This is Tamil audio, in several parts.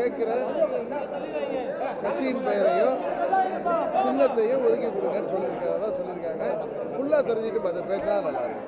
கேட்குற கட்சியின் பெயரையும் சின்னத்தையும் ஒதுக்கி கொடுங்கன்னு சொல்லியிருக்காங்க சொல்லியிருக்காங்க ஃபுல்லாக தெரிஞ்சுட்டு அதை பேசினா நல்லா இருக்கும்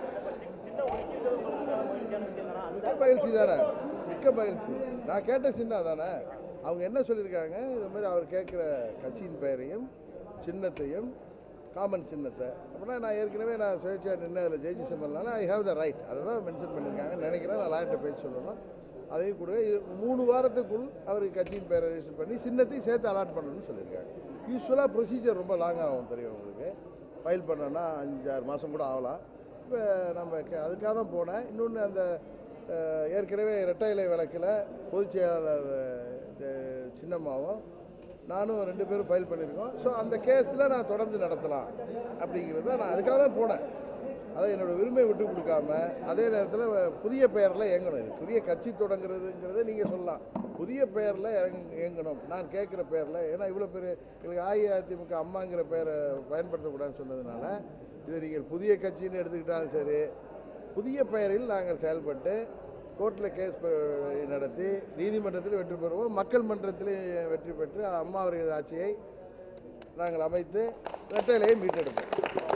மிக்க மகிழ்ச்சி தானே மிக்க மகிழ்ச்சி நான் கேட்ட சின்னம் தானே அவங்க என்ன சொல்லியிருக்காங்க இது மாதிரி அவர் கேட்குற கட்சியின் பெயரையும் சின்னத்தையும் காமன் சின்னத்தை அப்படின்னா நான் ஏற்கனவே நான் சுயேட்சையாக நின்று அதில் ஜெயிச்சு சிம்பல்னால ஐ ஹேவ் த ரைட் அதை தான் மென்ஷன் பண்ணியிருக்காங்க நினைக்கிறேன் நான் லாயர்கிட்ட பேசி சொல்லணும் அதையும் கூட இது மூணு வாரத்துக்குள் அவருக்கு கட்சியின் பேரை ரெஜிஸ்டர் பண்ணி சின்னத்தையும் சேர்த்து அலாட் பண்ணணும்னு சொல்லியிருக்காங்க யூஸ்வலாக ப்ரொசீஜர் ரொம்ப லாங் ஆகும் தெரியும் உங்களுக்கு ஃபைல் பண்ணோன்னா அஞ்சாறு மாதம் கூட ஆகலாம் இப்போ நம்ம கே- அதுக்காக தான் போனேன் இன்னொன்று அந்த அஹ், ஏற்கனவே இரட்டை இலை வழக்கில் பொதுச் செயலாளர் அஹ், சின்னம்மாவும் நானும் ரெண்டு பேரும் ஃபைல் பண்ணியிருக்கோம் ஸோ அந்த கேஸில் நான் தொடர்ந்து நடத்தலாம் அப்படிங்கிறது தான் நான் அதுக்காக தான் போனேன் அதை என்னோட விரும்பை விட்டு கொடுக்காம அதே நேரத்தில் புதிய பெயரில் இயங்கணும் இது புதிய கட்சி தொடங்குறதுங்கிறத நீங்கள் சொல்லலாம் புதிய பெயரில் இயங்கணும் நான் கேட்குற பெயரில் ஏன்னா இவ்வளோ பெரிய எங்களுக்கு அஇஅதிமுக அம்மாங்கிற பெயரை பயன்படுத்தக்கூடாதுன்னு சொன்னதுனால இதை நீங்கள் புதிய கட்சின்னு எடுத்துக்கிட்டாலும் சரி புதிய பெயரில் நாங்கள் செயல்பட்டு கோர்ட்டில் கேஸ் ப- நடத்தி நீதிமன்றத்தில் வெற்றி பெறுவோம் மக்கள் மன்றத்தில் வெற்றி பெற்று அம்மா அவர்கள் ஆட்சியை நாங்கள் அமைத்து ரெட்டையிலையை மீட்டெடுப்போம்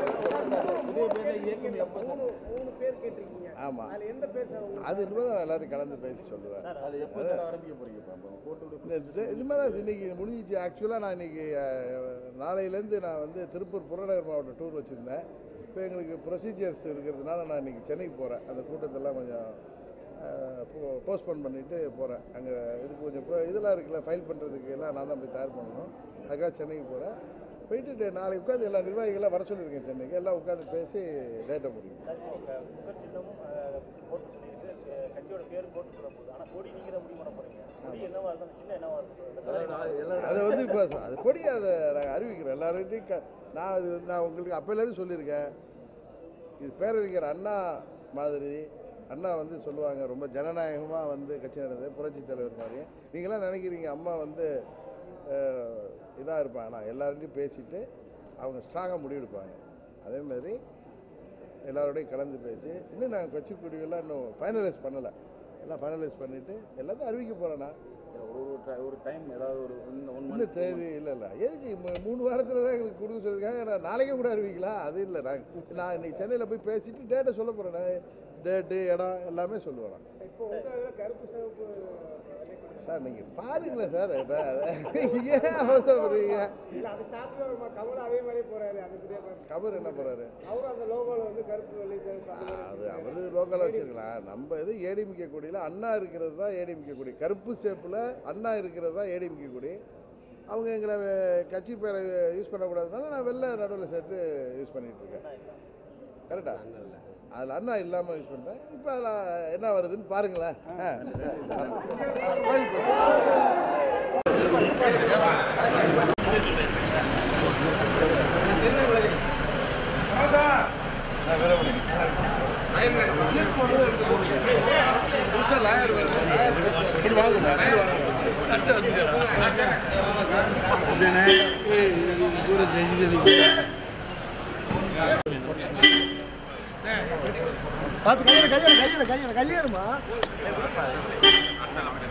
மூணு பேர் கேட்டிருக்கீங்க ஆமாம் அதுல எந்த பேர் சார் உங்களுக்கு அது இனிமேல் தான் எல்லாரும் கலந்து பேசி சொல்லுவேன் அது எப்போ சார் ஆரம்பிக்க போறீங்க இப்போ கோர்ட்டுடைய இந்த இனிமேல் தான் இன்னைக்கு முடிஞ்சிச்சு ஆக்சுவலாக நான் இன்னைக்கு அஹ், நாளையிலேருந்து நான் வந்து திருப்பூர் புறநகர் மாவட்டம் டூர் வச்சுருந்தேன் இப்போ எங்களுக்கு ப்ரொசீஜர்ஸ் இருக்கிறதுனால நான் இன்னைக்கு சென்னைக்கு போகிறேன் அந்த கூட்டத்தெல்லாம் கொஞ்சம் போஸ்ட்போன் பண்ணிவிட்டு போகிறேன் அங்கே இதுக்கு கொஞ்சம் pro- இதெல்லாம் இருக்குல்ல ஃபைல் பண்ணுறதுக்கு எல்லாம் நான் தான் போய் தயார் பண்ணணும் அதுக்காக சென்னைக்கு போகிறேன் போயிட்டு நாளைக்கு உட்காந்து எல்லா நிர்வாகிகளாம் வர சொல்லியிருக்கேன் சென்னைக்கு எல்லாம் உட்காந்து பேசி டேட்டை முடியும் சார் இப்போ புகழ் சின்னமும் போட்டு சொல்லியிருக்கு அஹ் கட்சியோட பேரும் போட்டு சொல்ல போகுது ஆனால் கொடி நீங்க தான் முடிவு பண்ண போறீங்க கொடி என்னவா இருக்கும் அந்த சின்ன என்னவா இருக்கும் அதை வந்து இப்போ அது கொடி அதை நாங்கள் அறிவிக்கிறோம் எல்லார்கிட்டையும் க நான் அது நான் உங்களுக்கு அப்போலேருந்து சொல்லியிருக்கேன் இது பேரறிஞர் அண்ணா மாதிரி அண்ணா வந்து சொல்லுவாங்க ரொம்ப ஜனநாயகமாக வந்து கட்சி நடந்தது புரட்சி தலைவர் மாதிரி நீங்களாம் நினைக்கிறீங்க அம்மா வந்து இதாக இருப்பாங்க நான் எல்லார்கிட்டையும் பேசிட்டு அவங்க ஸ்ட்ராங்காக முடிவெடுப்பாங்க அதே மாதிரி எல்லாரோடையும் கலந்து பேசி இன்னும் நாங்கள் கட்சி கொடிகள்லாம் இன்னும் ஃபைனலைஸ் பண்ணலை எல்லாம் ஃபைனலைஸ் பண்ணிவிட்டு எல்லாத்தையும் அறிவிக்க போகிறேன்னா ஒரு ஒரு ti- ஒரு டைம் ஏதாவது ஒரு இந்த ஒன் இன்னும் தேதி இல்லை இல்லை எதுக்கு மூ- மூணு வாரத்தில் தான் எங்களுக்கு கொடுக்க சொல்லியிருக்காங்க நான் நாளைக்கே கூட அறிவிக்கலாம் அது இல்லை நான் நான் இன்னைக்கு சென்னையில் போய் பேசிட்டு டேட்டை சொல்ல போகிறேன் டேட்டு இடம் எல்லாமே சொல்லுவேன் நான். இப்போ உங்க இதுல கருப்பு சிவப்பு சார் நீங்கள் பாருங்களேன் சார் இப்போ ஏன் அவசரப்படுறீங்க இல்ல அது சாப்பிட்டு வருமா கமல் அதே மாதிரி போறாரு அது பெரிய பாரு. கவர் என்ன போகிறாரு அவரும் அந்த லோகோல வந்து கருப்பு வெள்ளை சிவப்பு அந்த மாதிரி அது அவர் லோக்கலாக வச்சிருக்கலாம் நம்ம இது ஏடிஎம்கே கொடியில் அண்ணா இருக்கிறது தான் ஏடிஎம்கே கொடி கருப்பு சேப்பில் அண்ணா இருக்கிறது தான் ஏடிஎம்கே கொடி அவங்க எங்களை வே- கட்சி பேரை யூஸ் பண்ணக்கூடாதுனால நான் வெள்ளை நடுவில் சேர்த்து யூஸ் பண்ணிட்டு இருக்கேன் கரெக்டா அதில் அண்ணா இல்லாமல் யூஸ் பண்ணுறேன் இப்போ அதில் என்ன வருதுன்னு பாருங்களேன் ஆ, ஆ. ஃபைல் பண்ணு. ஆ, வேற ஒண்ணு. புதுசா லாயர் வேணும். லாயர் பேசுவாரு. இப்படி வாங்க, இப்படி வாங்க. பார்த்து கையில கையில கையில கையில கையேறுமா